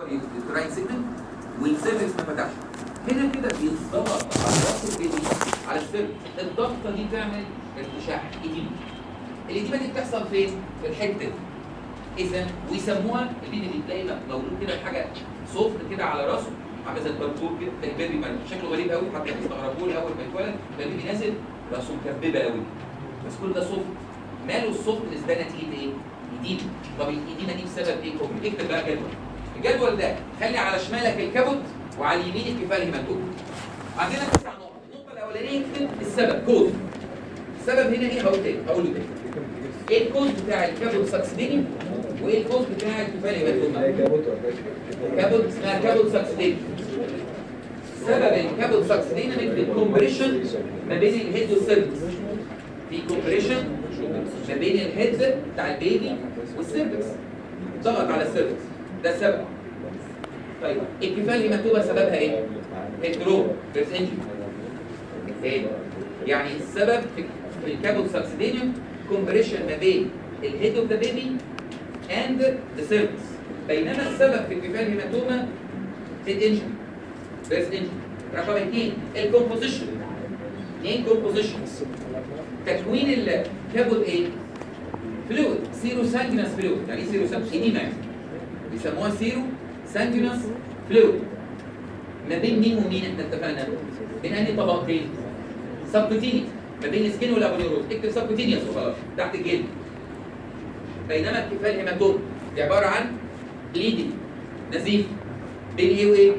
يوتراين سيجمنت والسيرفكس ما فتحش هنا كده بيتضغط على راس البيبي على السيرفكس الضغطه دي تعمل ارتشاح ايديما الايديما دي بتحصل فين؟ في الحته دي اذا ويسموها البيبي دي تلاقي مولود كده حاجه سوفت كده على راسه عامله زي البربور كده تلاقي البيبي مال- شكله غريب قوي حتى يستغربوه الاول ما يتولد تلاقي البيبي نازل راسه مكببه قوي بس كل ده سوفت ماله السوفت نسبه نتيجه ايه؟ ايديما طب الايديما دي بسبب ايه؟ كوم اكتب بقى جدول الجدول ده خلي على شمالك الكبد وعلى يمينك كفايه الهيماتوم عندنا تسع نقط النقطه الاولانيه اكتب السبب كوز السبب هنا ايه هقول تاني هقول له تاني ايه الكوز بتاع الكبد ساكسيدينيوم وايه الكوز بتاع الكفايه الهيماتوم كابوت اسمها كابوت ساكسيدين سبب الكابوت ساكسيدين نكتب كومبريشن ما بين الهيد والسيرفكس في كومبريشن ما بين الهيد بتاع البيبي والسيرفكس ضغط على السيرفكس ده السبب طيب الكفايه الهيماتوما سببها ايه؟ هيدرو بيرس انجري ايه؟ يعني السبب في في الكابوت ساكسيدينيوم كومبريشن ما بين الهيد اوف ذا بيبي اند ذا سيرفكس بينما السبب في الكفايه الهيماتوما هيد انجري بيرس انجري رقم اثنين الكومبوزيشن ايه الكومبوزيشن؟ تكوين الكابوت ايه؟ فلويد سيرو سانجنس فلويد يعني ايه سيرو سانجنس؟ ايديما يعني بيسموها سيرو سانجنس فلويد ما بين مين ومين احنا اتفقنا؟ بين انهي طبقتين؟ سبكوتينيوس ما بين السكين والابونيوروز اكتب سبكوتينيوس وخلاص تحت الجلد بينما الكفايه الهيماتوم دي عباره عن بليدنج نزيف بين ايه وايه؟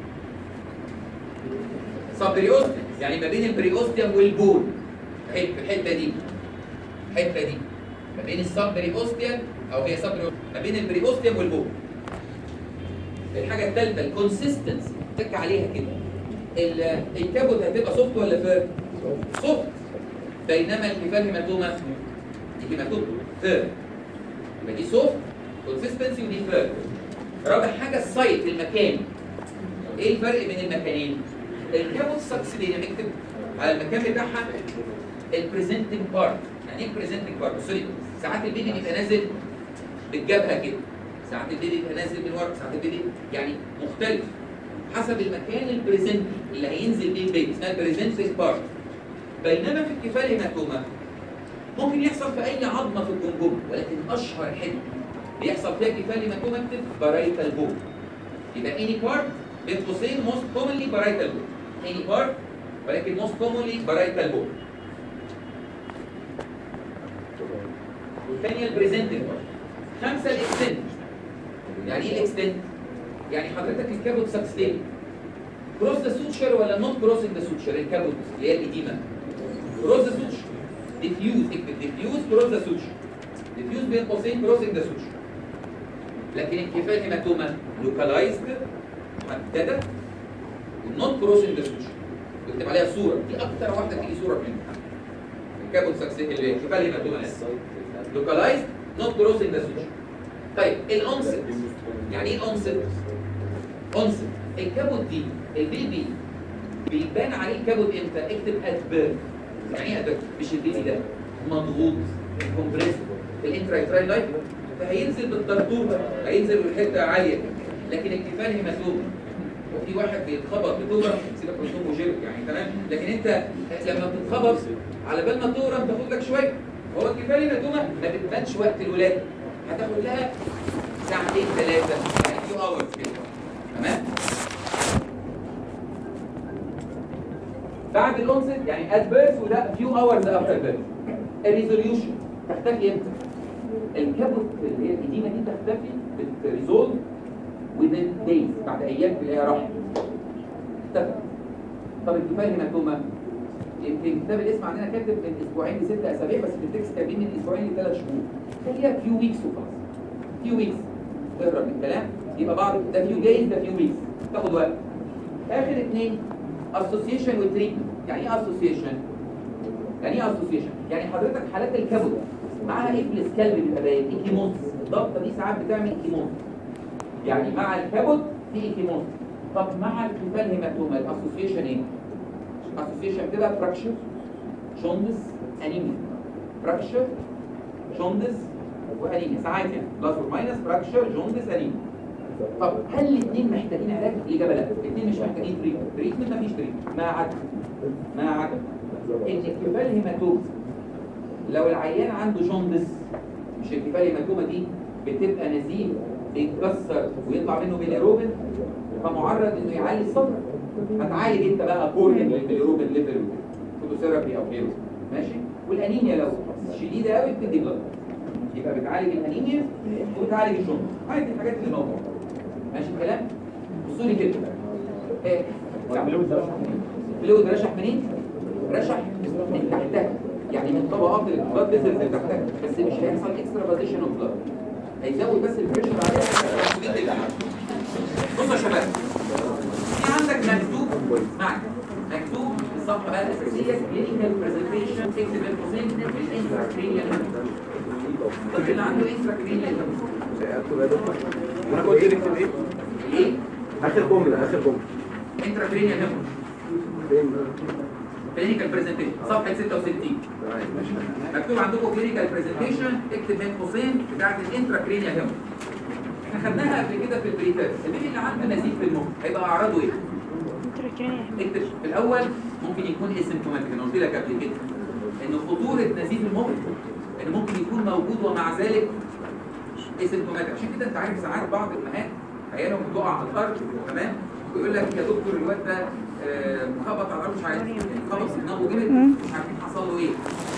سبريوستيوم يعني ما بين البريوستيوم والبول في الحته دي الحته دي ما بين السبريوستيوم او هي سبريوستيوم ما بين البريوستيوم والبول الحاجه الثالثه الكونسيستنسي تك عليها كده ال- الكبد هتبقى سوفت ولا فير؟ سوفت بينما الكفايه الهيماتوما الهيماتوما فير يبقى دي سوفت كونسيستنسي ودي فير رابع حاجه السايت المكان ايه الفرق بين المكانين؟ الكابوت ساكسيدينيا نكتب على المكان بتاعها البريزنتنج بارت يعني ايه البريزنتنج بارت؟ سوري ساعات البيبي بيبقى نازل بالجبهه كده ساعات البيبي بيبقى نازل من ورا ساعات البيبي يعني مختلف حسب المكان البريزنت اللي هينزل بيه البيبي اسمها البريزنتنج بارت بينما في الكفايه الهيماتوما ممكن يحصل في اي عظمه في الجمجمه ولكن اشهر حته بيحصل فيها كفايه الهيماتوما اكتب بارايتال بون يبقى اني بارت بين قوسين موست كومنلي بارايتال بون اني بارت ولكن موست كومنلي بارايتال بون والثانيه البريزنتنج بارت خمسه الاكستنت يعني ايه الاكستنت؟ يعني حضرتك الكابوت ساكستين كروس ذا سوتشر ولا نوت كروسنج ذا سوتشر الكابوت اللي هي الايديما كروس ذا سوتشر ديفيوز اكتب ديفيوز كروس ذا سوتشر ديفيوز بين قوسين كروسنج ذا سوتشر لكن الكفايه هيماتوما لوكالايزد محدده والنوت كروسنج ذا سوتشر بكتب عليها صوره دي اكتر واحده تيجي صوره في الامتحان الكابوت ساكستين اللي هي الكفايه هيماتوما لوكالايزد نوت كروسنج ذا سوتشر طيب الانست يعني ايه انست؟ انست الكبد دي البيبي بيبان عليه كبد امتى؟ اكتب ات بيرث يعني ايه at birth؟ مش البيبي ده مضغوط كومبريس في الانترايتراي لايف فهينزل بالدرطور بقى هينزل بالحته عاليه لكن الكفايه هيماتوما وفي واحد بيتخبط بتورم سيبك من تومو جيرك يعني تمام لكن انت لما بتتخبط على بال ما تورم تاخد لك شويه هو الكفايه هيماتوما ما بتبانش وقت الولاده هتاخد لها ساعتين ثلاثه يعني فيو اورز كده تمام بعد الانست يعني ات بيرث وده فيو اورز افتر بيرث الريزوليوشن تختفي امتى؟ الكبد اللي هي الاديمه دي تختفي بالريزولف within days بعد ايام تلاقيها راحت اختفت طب الكفايه هيماتوما يمكن كتاب الاسم عندنا كاتب من اسبوعين لست اسابيع بس في التكست كاتبين من اسبوعين لثلاث شهور خليها فيو ويكس وخلاص فيو ويكس تهرب من الكلام يبقى بعض ده فيو دايز ده فيو ويكس تاخد وقت اخر اثنين اسوسيشن وتريتمنت يعني ايه اسوسيشن؟ يعني ايه اسوسيشن؟ يعني حضرتك حالات الكبد معاها افلس كلب بيبقى باين ايكيموز الضغطه دي ساعات بتعمل ايكيموز يعني مع الكبد في ايكيموز طب مع الكفال هيماتوما الاسوسيشن ايه؟ اسوسيشن بتبقى فراكشر جوندس انيميا فراكشر جوندس وانيميا ساعات يعني بلس اور ماينس فراكشر جوندس انيميا طب هل الاثنين محتاجين علاج؟ الاجابه لا الاثنين مش محتاجين تريتمنت تريتمنت مفيش تريتمنت ما عدا ما عدا الانكفال هيماتوم لو العيان عنده جوندس مش الانكفال هيماتوما دي بتبقى نزيف بيتكسر ويطلع منه بيليروبين فمعرض انه يعلي الصدر هتعالج انت بقى كورنينج للبيليروبين ليفل فوتوثيرابي او غيره ماشي والانيميا لو شديده قوي بتدي بلد يبقى بتعالج الانيميا وبتعالج الجوندس عادي الحاجات اللي موجوده ماشي الكلام بصوا لي كده ايه فلويد رشح منين رشح من تحتها يعني من طبقات البلاد فيسلز اللي تحتها بس مش هيحصل اكسترا بازيشن اوف بلاد هيزود بس البريشر عليها بصوا يا شباب في عندك مكتوب معك مكتوب في الصفحه بقى الاساسيه كلينيكال برزنتيشن اكتب القوسين الانتراكرينيال طب اللي عنده انتراكرينيال انا قلت لك ايه ايه اخر جمله اخر جمله انتراكرينيال هيموريج فين كلينيكال برزنتيشن صفحه 66 تمام ماشي مكتوب عندكم كلينيكال برزنتيشن اكتب بين قوسين بتاعت الانتراكرينيال هيموريج احنا خدناها قبل كده في البريتات البيبي اللي عنده نزيف في المخ هيبقى اعراضه ايه؟ اكتب في الاول ممكن يكون اسيمتوماتيك انا قلت لك قبل كده ان خطوره نزيف المخ ان ممكن يكون موجود ومع ذلك اسيمتوماتيك عشان كده انت عارف ساعات بعض الامهات عيالهم بتقع على الارض تمام ويقول لك يا دكتور الواد ده آه، خبط على الارض مش عارف خبط في دماغه جامد مش عارفين حصل له ايه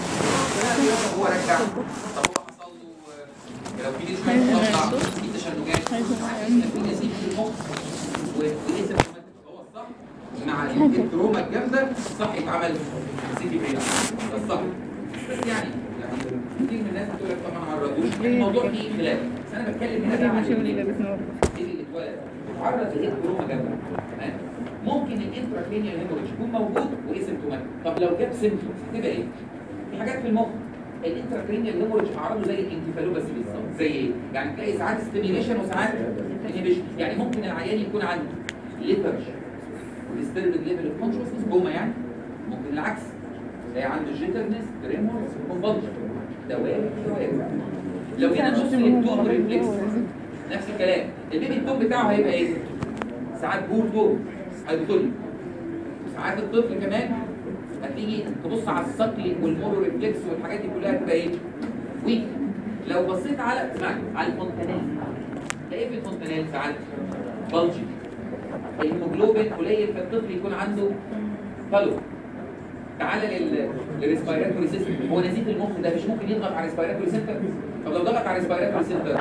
لا يابا هو رجع طب هو حصل له آه، لو في ليه شويه مقطع في تشنجات عارفين إن في نزيف في المخ والاسيمتوماتيك هو الصح مع التروما الجامده صح يتعمل سي تي برين ده الصح بس يعني يعني كتير من الناس بتقول لك طب ما عرضوش الموضوع فيه خلاف بس انا بتكلم هنا بقى عن البنين. اللي اتولد اتعرض لايه تروما جامده تمام ممكن الانتراكرينيال هيموريج يكون موجود واسيمتوماتيك طب لو جاب سيمتومز هتبقى ايه؟ في حاجات في المخ الانتراكرينيال هيموريج اعراضه زي الانكفالوباثي بالظبط زي ايه؟ يعني تلاقي ساعات ستيميليشن وساعات انهبيشن يعني ممكن العيان يكون عنده ليفرج والستيربد ليفل اوف كونشسنس كوما يعني ممكن العكس تلاقي عنده جيترنس تريمورز كونفولجن ده وارد ده وارد لو جينا نبص للتون ريفلكس نفس الكلام البيبي التون بتاعه هيبقى ايه؟ ساعات بور تون هيدخل ساعات الطفل كمان هتيجي تبص على السطل والمورو ريفلكس والحاجات دي كلها تبقى ايه؟ ويك لو بصيت على اسمعني على الفونتانيل تلاقي في الفونتانيل ساعات بلجي الهيموجلوبين قليل فالطفل يكون عنده بالو تعالى لل للريسبيراتوري سيستم هو نزيف المخ ده مش ممكن يضغط على الريسبيراتوري سنتر طب لو ضغط على الريسبيراتوري سنتر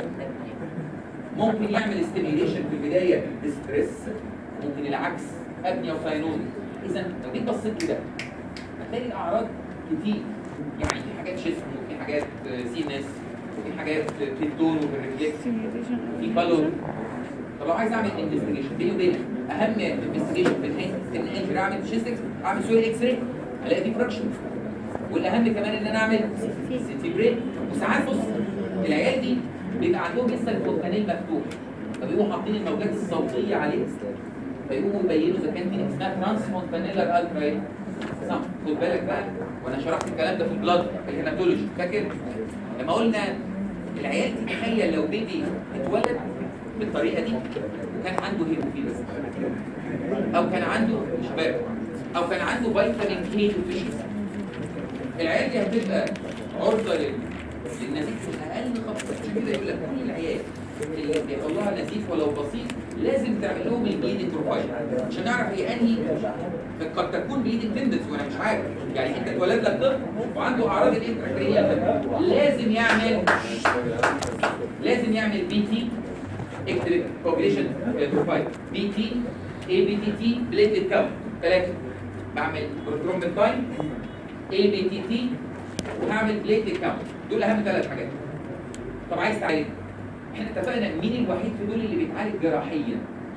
ممكن يعمل ستيميوليشن في البدايه ستريس ممكن العكس ابنيا وساينوز اذا لو جيت بصيت كده هتلاقي الاعراض كتير يعني في حاجات جسم وفي حاجات سي ان اس وفي حاجات في التون وفي الريفلكس في بالور طب لو عايز اعمل انفستيجيشن بيني وبينك اهم انفستيجيشن في الهيد في الانجري اعمل شيستكس اعمل سويل اكس راي الاقي في فراكشنز والاهم كمان ان انا اعمل سي تي برين وساعات بص العيال دي بيبقى عندهم لسه الفولكانيل مفتوح فبيقوموا حاطين الموجات الصوتيه عليه فيقوموا يبينوا اذا كان في اسمها ترانس فونتانيلر الترا ايه صح خد بالك بقى وانا شرحت الكلام ده في البلاد في الهيماتولوجي فاكر لما قلنا العيال دي تخيل لو بيبي اتولد بالطريقه دي وكان عنده هيموفيلس او كان عنده شباب او كان عنده فيتامين كي ديفيشنسي العيال دي هتبقى عرضه لل للنزيف اقل خطوه عشان كده يقول لك كل العيال اللي بيحصل لها نزيف ولو بسيط لازم تعمل لهم البليدنج بروفايل عشان نعرف هي انهي قد تكون بليدنج تندنسي وانا مش عارف يعني انت اتولد لك طفل وعنده اعراض الانتراكرينيال لازم يعمل لازم يعمل بي تي اكتب population بروفايل بي تي اي بي تي تي بليتد كاونت ثلاثه بعمل بروترومبين تايم اي بي تي تي وهعمل بليتد كاونت دول اهم ثلاث حاجات طب عايز تعالج احنا اتفقنا مين الوحيد في دول اللي بيتعالج جراحيا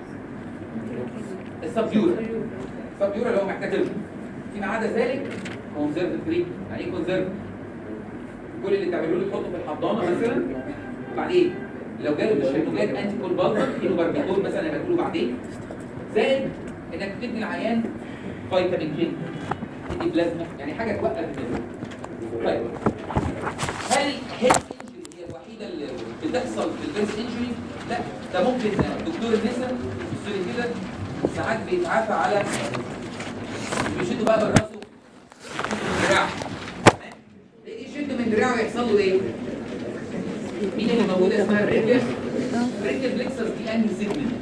السبيورا السبيورا اللي هو محتاج رجل فيما عدا ذلك كونزرف فري يعني ايه كونزرف كل اللي تعملوه له تحطه في الحضانه مثلا وبعدين لو جاله تشنجات انتي كول بالفر كيلو باربيتول مثلا هيبقى له بعدين زائد انك تدي العيان فيتامين كي تدي بلازما يعني حاجه توقف النزول طيب هل هيد انجري هي الوحيده اللي في بتحصل في البريس انجري لا ده ممكن دكتور النساء يبص لي كده ساعات بيتعافى على بيشدوا بقى من راسه من دراعه تمام؟ يشد من دراعه يحصل له ايه؟ مين اللي موجوده اسمها الريكل الريكل بليكسس دي انهي سيجمنت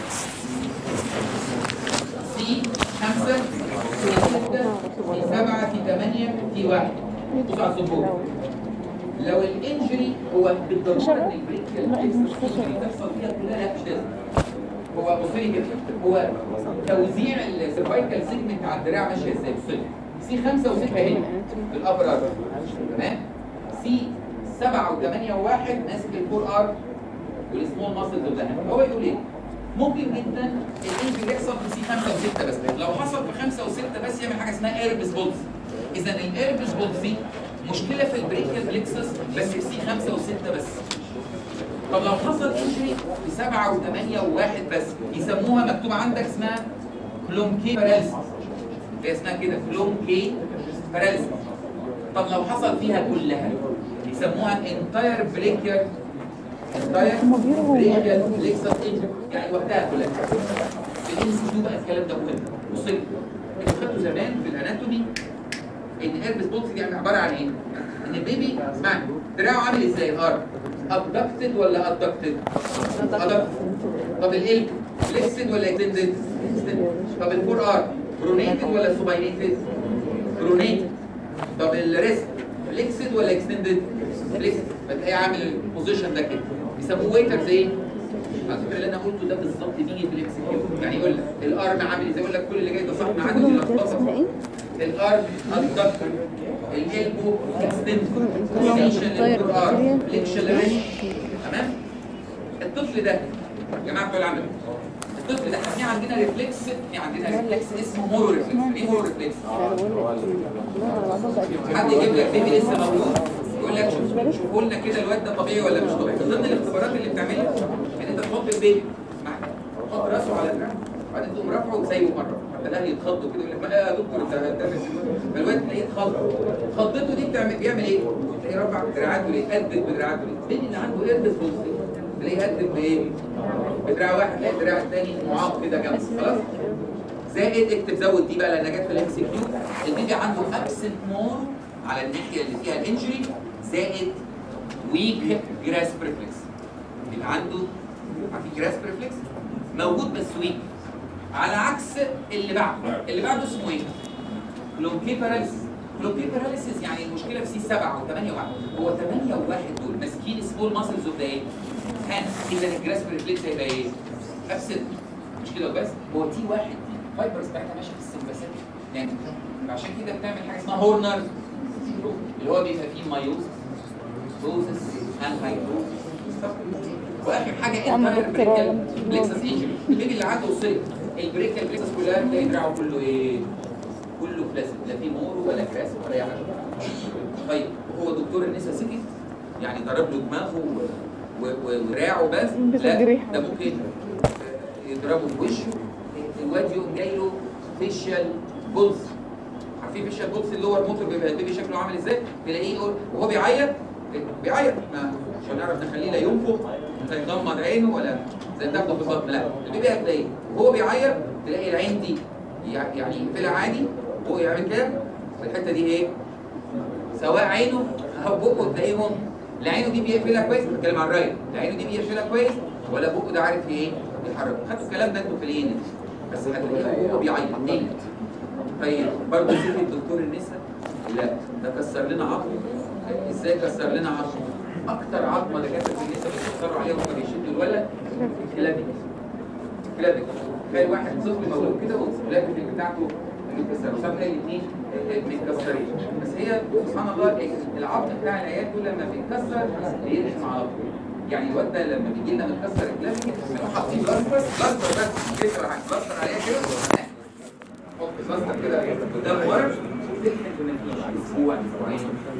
سي 5 في 6 في 7 في 8 في 1 بصوا على السبوره لو الانجري هو بالضروره ان البريكل بليكسس اللي تحصل فيها كلها لا مش لازم هو بص لي كده هو توزيع السيرفايكال سيجمنت على الدراع ماشيه ازاي بص لي سي 5 و6 هنا في الابر ارم تمام سي 7 و8 و1 ماسك الفور ار والسمول ماسل ده هو يقول ايه ممكن جدا الانجري يحصل في سي 5 و6 بس لو حصل في 5 و6 بس يعمل حاجه اسمها ايربس بولز اذا الايربس بولز دي مشكله في البريكال بليكسس بس في سي 5 و6 بس طب لو حصل انجري في 7 و8 و1 بس يسموها مكتوب عندك اسمها كلونكي باراليسيس هي اسمها كده كلونكي باراليسيس طب لو حصل فيها كلها يسموها انتاير بريكال انتاير بريكال بليكسس انجري يعني وقتها كلها في الانستيتيوت بقى الكلام ده مهم بص لي انتوا خدتوا زمان في الاناتومي ان ايربس بولس دي عباره عن ايه؟ ان البيبي اسمعني دراعه عامل ازاي الارم؟ ابدكتد ولا ادكتد؟ ادكتد طب القلب فليكسد ولا اكستندد؟ طب الفور ارم برونيتد ولا سوباينيتد؟ برونيتد طب الريست فليكسد ولا اكستندد؟ فليكسد فتلاقيه عامل البوزيشن ده كده بيسموه ويترز ايه؟ على فكره اللي انا قلته ده بالظبط بيجي في الاكسكيوت يعني يقول لك الارم عامل ازاي يقول لك كل اللي جاي ده صح ما عدا اللخبطه الارم ادكتور الالبو اكستند كونيشن للقرار فليكشن للريست تمام الطفل ده يا جماعه بتوع العمل الطفل ده احنا في عندنا ريفلكس في عندنا ريفلكس اسمه مورو ريفلكس ايه مورو ريفلكس؟ حد يجيب لك بيبي لسه مولود يقول لك شوف شوفوا لنا كده الواد ده طبيعي ولا مش طبيعي من ضمن الاختبارات اللي بتعملها ان انت تحط البيبي معاك تحط راسه على دراعه وبعدين تقوم رافعه وسايبه مره حتى الاهل يتخضوا كده يقول لك ما يا دكتور انت هتدرس فالواد تلاقيه اتخض خضته دي بتعمل بيعمل ايه؟ تلاقيه رافع دراعاته ليه؟ قدم بدراعاته ليه؟ البيبي اللي عنده ايربس بوزيتيف تلاقيه قدم بايه؟ بدراع واحد تلاقي الدراع الثاني معاق كده جنبه خلاص؟ زائد اكتب زود دي بقى لان جت في الام سي كيو البيبي عنده ابسنت مور على الناحيه اللي فيها الانجري زائد ويك جراس بريفلكس يبقى عنده عارفين جراس بريفلكس موجود بس ويك على عكس اللي بعده اللي بعده اسمه ايه؟ كلونكي باراليسيس كلونكي باراليسيس يعني المشكله في سي 7 و8 و1 هو 8 و1 دول ماسكين سمول ماسلز اوف ذا ايه؟ هاند اذا الجراس بريفلكس هيبقى ايه؟ ابسنت مش كده وبس هو تي واحد دي فايبرز بتاعتها ماشيه في السمباثيك يعني عشان كده بتعمل حاجه اسمها هورنر اللي هو بيبقى فيه مايوز دوزس انهايدروز واخر حاجه انتر بريكال بليكسس انجري البيبي اللي عنده وصل البريكال بليكسس كلها تلاقي دراعه كله ايه؟ كله فلاسد لا في مورو ولا كراس ولا اي حاجه طيب هو دكتور النساء سكت يعني ضرب له دماغه و- و- ودراعه بس لا ده ممكن يضربه في وشه الواد يقوم جاي له فيشال بولز عارفين فيشال بولز اللي هو الموتور بيبقى البيبي شكله عامل ازاي تلاقيه يقول وهو بيعيط بيعيط ما عشان نعرف نخليه لا ينفخ لا يغمض عينه ولا زي تاخده في البطن لا البيبي هتلاقيه وهو بيعيط تلاقي العين دي يع- يعني يقفلها عادي وهو يعمل كده الحته دي ايه؟ سواء عينه او بقه تلاقيهم لا عينه دي بيقفلها كويس بتكلم عن الرايه لا عينه دي بيقفلها كويس ولا بقه ده عارف ايه يتحرك خدتوا الكلام ده انتوا في العين بس هتلاقيه وهو بيعيط تاني طيب برضه شوف الدكتور النساء لا ده كسر لنا عظم ازاي كسر لنا عظم اكتر عظمه دكاتره النساء بيكسروا عليها وهم بيشدوا الولد الكلابيك كلابيك تخيل واحد طفل مولود كده والكلابيك بتاعته متكسره وسام الاثنين متكسرين بس هي سبحان الله العظم بتاع العيال دول لما بيتكسر بيرحم على طول يعني الواد ده لما بيجي لنا متكسر الكلابيك بنروح حاطين بلاستر بلاستر بس كده ولا حاجه بلاستر عليها كده حط بلاستر كده قدام ورا وتلحق من اسبوع اسبوعين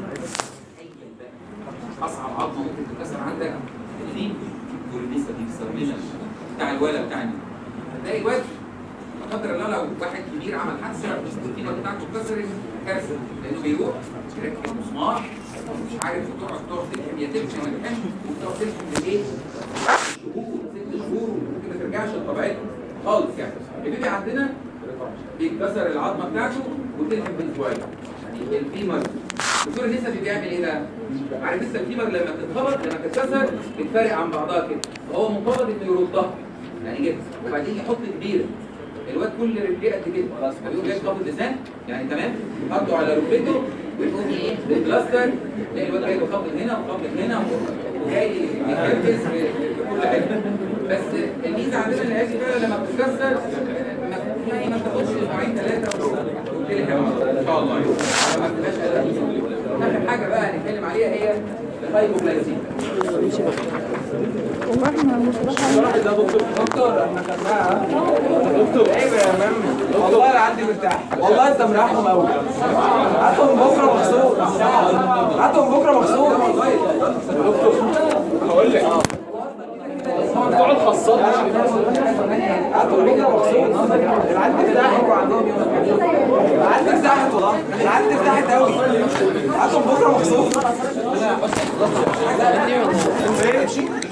اصعب عظمه ممكن تتكسر عندك الفيل والنسا دي بيسمينا بتاع الولد بتاعنا هتلاقي الواد لا قدر الله لو واحد كبير عمل حادثه السكينه بتاعته اتكسرت كارثه لانه بيروح يركب مسمار مش عارف تقعد تقعد تلحم يا تلحم ما تلحمش وتقعد تلحم بالايه؟ شهور ست شهور وممكن ما ترجعش لطبيعتها خالص يعني البيبي عندنا بيتكسر العظمه بتاعته وتلحم باسبوعين يعني الفيمر دكتور النسا بيعمل ايه بقى؟ عارف انت الفيمر لما تتخبط لما تتكسر بتفرق عن بعضها كده فهو مطالب انه يردها يعني جبس وبعدين يحط كبيره الواد كل رجليه قد كده خلاص فبيقوم جاي قابض لسان يعني تمام يحطه على ركبته ويقوم ايه بالبلاستر تلاقي الواد جاي قابض هنا وقابض هنا وجاي يكركس في في كل حته بس الميزه عندنا ان هذه فعلا لما بتتكسر ما- يعني ما بتاخدش اسبوعين ثلاثه وبتلحق ان شاء الله يعني ما بتبقاش قلقان. اخر حاجه بقى هنتكلم عليها هي الهايبوبلايسيميا والله احنا مش رايحة دكتور احنا خدناها دكتور ايه يا امام والله انا عندي مرتاح والله انت مريحهم قوي هاتهم بكره مخصوص هاتهم بكره مخصوص دكتور هقول لك بتوع الخاصات هاتهم بكره مخصوص العيال ارتاحت العيال ارتاحت والله العيال ارتاحت قوي هاتهم بكره مخصوص